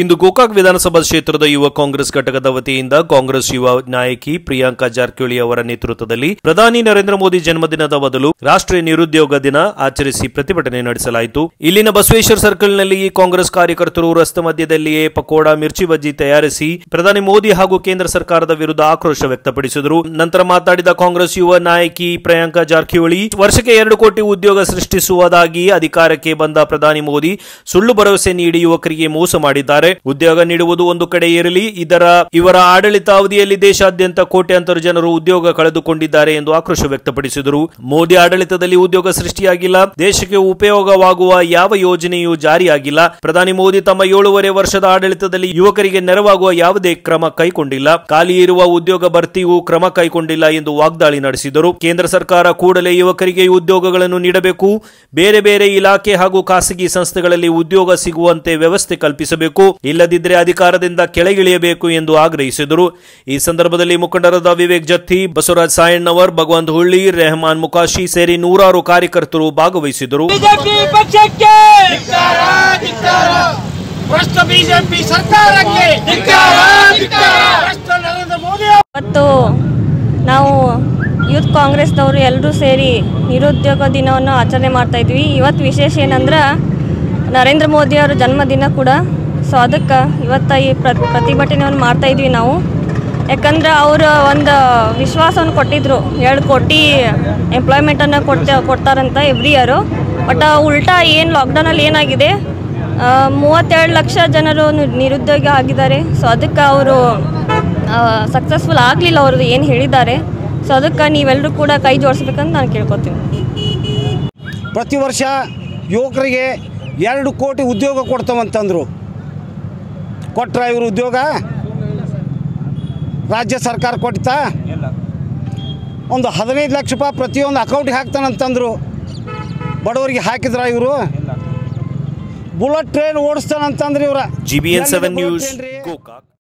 ಇಂದು ಗೋಕಾಕ್ ವಿಧಾನಸಭಾ ಕ್ಷೇತ್ರದ ಯುವ ಕಾಂಗ್ರೆಸ್ ಘಟಕದ ವತಿಯಿಂದ ಕಾಂಗ್ರೆಸ್ ಯುವ ನಾಯಕಿ ಪ್ರಿಯಾಂಕಾ ಜಾರಕಿಹೊಳಿ ಅವರ ನೇತೃತ್ವದಲ್ಲಿ ಪ್ರಧಾನಿ ನರೇಂದ್ರ ಮೋದಿ ಜನ್ಮದಿನದ ಬದಲು ರಾಷ್ಟ್ರೀಯ ನಿರುದ್ಯೋಗ ದಿನ ಆಚರಿಸಿ ಪ್ರತಿಭಟನೆ ನಡೆಸಲಾಯಿತು ಇಲ್ಲಿನ ಬಸವೇಶ್ವರ ಸರ್ಕಲ್ನಲ್ಲಿ ಈ ಕಾಂಗ್ರೆಸ್ ಕಾರ್ಯಕರ್ತರು ರಸ್ತೆ ಮಧ್ಯದಲ್ಲಿಯೇ ಪಕೋಡ ಮಿರ್ಚಿ ಬಜ್ಜಿ ತಯಾರಿಸಿ ಪ್ರಧಾನಿ ಮೋದಿ ಹಾಗೂ ಕೇಂದ್ರ ಸರ್ಕಾರದ ವಿರುದ್ಧ ಆಕ್ರೋಶ ವ್ಯಕ್ತಪಡಿಸಿದರು ನಂತರ ಮಾತನಾಡಿದ ಕಾಂಗ್ರೆಸ್ ಯುವ ನಾಯಕಿ ಪ್ರಿಯಾಂಕಾ ಜಾರಕಿಹೊಳಿ ವರ್ಷಕ್ಕೆ ಎರಡು ಕೋಟಿ ಉದ್ಯೋಗ ಸೃಷ್ಟಿಸುವುದಾಗಿ ಅಧಿಕಾರಕ್ಕೆ ಬಂದ ಪ್ರಧಾನಿ ಮೋದಿ ಸುಳ್ಳು ಭರವಸೆ ನೀಡಿ ಯುವಕರಿಗೆ ಮೋಸ ಮಾಡಿದ್ದಾರೆ ಉದ್ಯೋಗ ನೀಡುವುದು ಒಂದು ಕಡೆ ಇರಲಿ ಇದರ ಇವರ ಆಡಳಿತಾವಧಿಯಲ್ಲಿ ದೇಶಾದ್ಯಂತ ಕೋಟ್ಯಾಂತರ ಜನರು ಉದ್ಯೋಗ ಕಳೆದುಕೊಂಡಿದ್ದಾರೆ ಎಂದು ಆಕ್ರೋಶ ವ್ಯಕ್ತಪಡಿಸಿದರು ಮೋದಿ ಆಡಳಿತದಲ್ಲಿ ಉದ್ಯೋಗ ಸೃಷ್ಟಿಯಾಗಿಲ್ಲ ದೇಶಕ್ಕೆ ಉಪಯೋಗವಾಗುವ ಯಾವ ಯೋಜನೆಯೂ ಜಾರಿಯಾಗಿಲ್ಲ ಪ್ರಧಾನಿ ಮೋದಿ ತಮ್ಮ ಏಳೂವರೆ ವರ್ಷದ ಆಡಳಿತದಲ್ಲಿ ಯುವಕರಿಗೆ ನೆರವಾಗುವ ಯಾವುದೇ ಕ್ರಮ ಕೈಗೊಂಡಿಲ್ಲ ಖಾಲಿ ಇರುವ ಉದ್ಯೋಗ ಭರ್ತಿಗೂ ಕ್ರಮ ಕೈಗೊಂಡಿಲ್ಲ ಎಂದು ವಾಗ್ದಾಳಿ ನಡೆಸಿದರು ಕೇಂದ್ರ ಸರ್ಕಾರ ಕೂಡಲೇ ಯುವಕರಿಗೆ ಉದ್ಯೋಗಗಳನ್ನು ನೀಡಬೇಕು ಬೇರೆ ಬೇರೆ ಇಲಾಖೆ ಹಾಗೂ ಖಾಸಗಿ ಸಂಸ್ಥೆಗಳಲ್ಲಿ ಉದ್ಯೋಗ ಸಿಗುವಂತೆ ವ್ಯವಸ್ಥೆ ಕಲ್ಪಿಸಬೇಕು ಇಲ್ಲದಿದ್ದರೆ ಅಧಿಕಾರದಿಂದ ಕೆಳಗಿಳಿಯಬೇಕು ಎಂದು ಆಗ್ರಹಿಸಿದರು ಈ ಸಂದರ್ಭದಲ್ಲಿ ಮುಖಂಡರಾದ ವಿವೇಕ್ ಜತ್ತಿ ಬಸವರಾಜ್ ಸಾಯಣ್ಣವರ್ ಭಗವಂತ ಹುಳ್ಳಿ ರೆಹಮಾನ್ ಮುಕಾಶಿ ಸೇರಿ ನೂರಾರು ಕಾರ್ಯಕರ್ತರು ಭಾಗವಹಿಸಿದರು ಬಿಜೆಪಿ ಪಕ್ಷಕ್ಕೆ ಭ್ರಷ್ಟ ಬಿಜೆಪಿ ಸರ್ಕಾರಕ್ಕೆ ಭ್ರಷ್ಟ ನರೇಂದ್ರ ಮೋದಿ ಇವತ್ತು ನಾವು ಯೂತ್ ಕಾಂಗ್ರೆಸ್ನವರು ಎಲ್ಲರೂ ಸೇರಿ ನಿರುದ್ಯೋಗ ದಿನವನ್ನು ಆಚರಣೆ ಮಾಡ್ತಾ ಇದ್ವಿ ಇವತ್ತು ವಿಶೇಷ ಏನಂದ್ರೆ ನರೇಂದ್ರ ಮೋದಿ ಅವರ ಜನ್ಮದಿನ ಕೂಡ ಸೊ ಅದಕ್ಕೆ ಇವತ್ತು ಈ ಪ್ರ ಪ್ರತಿಭಟನೆಯನ್ನು ಮಾಡ್ತಾ ಇದ್ವಿ ನಾವು ಯಾಕಂದ್ರೆ ಅವರು ಒಂದು ವಿಶ್ವಾಸವನ್ನು ಕೊಟ್ಟಿದ್ರು ಎರಡು ಕೋಟಿ ಎಂಪ್ಲಾಯ್ಮೆಂಟನ್ನು ಕೊಡ್ತ ಕೊಡ್ತಾರಂತ ಎವ್ರಿ ಇಯರು ಬಟ್ ಉಲ್ಟಾ ಏನು ಲಾಕ್ಡೌನಲ್ಲಿ ಏನಾಗಿದೆ ಆ, ಮೂವತ್ತೆರಡು ಲಕ್ಷ ಜನರು ನಿ- ನಿರುದ್ಯೋಗ ಆಗಿದ್ದಾರೆ ಸೊ ಅದಕ್ಕೆ ಅವರು ಸಕ್ಸಸ್ಫುಲ್ ಆಗಲಿಲ್ಲ ಅವರು ಏನು ಹೇಳಿದ್ದಾರೆ ಸೊ ಅದಕ್ಕೆ ನೀವೆಲ್ಲರೂ ಕೂಡ ಕೈ ಜೋಡಿಸ್ಬೇಕಂತ ನಾನು ಕೇಳ್ಕೊತೀನಿ ಪ್ರತಿ ವರ್ಷ ಯುವಕರಿಗೆ ಎರಡು ಕೋಟಿ ಉದ್ಯೋಗ ಕೊಡ್ತಾವಂತಂದರು ಕೊಟ್ರ ಇವರು ಉದ್ಯೋಗ ರಾಜ್ಯ ಸರ್ಕಾರ ಕೊಡ್ತಾ ಒಂದು ಹದಿನೈದು ಲಕ್ಷ ರೂಪಾಯಿ ಪ್ರತಿಯೊಂದು ಅಕೌಂಟಿಗೆ ಹಾಕ್ತಾನಂತಂದರು ಬಡವರಿಗೆ ಹಾಕಿದ್ರ ಇವರು ಬುಲೆಟ್ ಟ್ರೈನ್ ಓಡಿಸ್ತಾನಂತಂದ್ರೆ ಇವ್ರ ಜಿಬಿಎನ್ ಸೆವೆನ್ ಎಲ್ಲಿದೆ ನ್ಯೂಸ್ bullet train ರೀ? ಗೋಕಾಕ್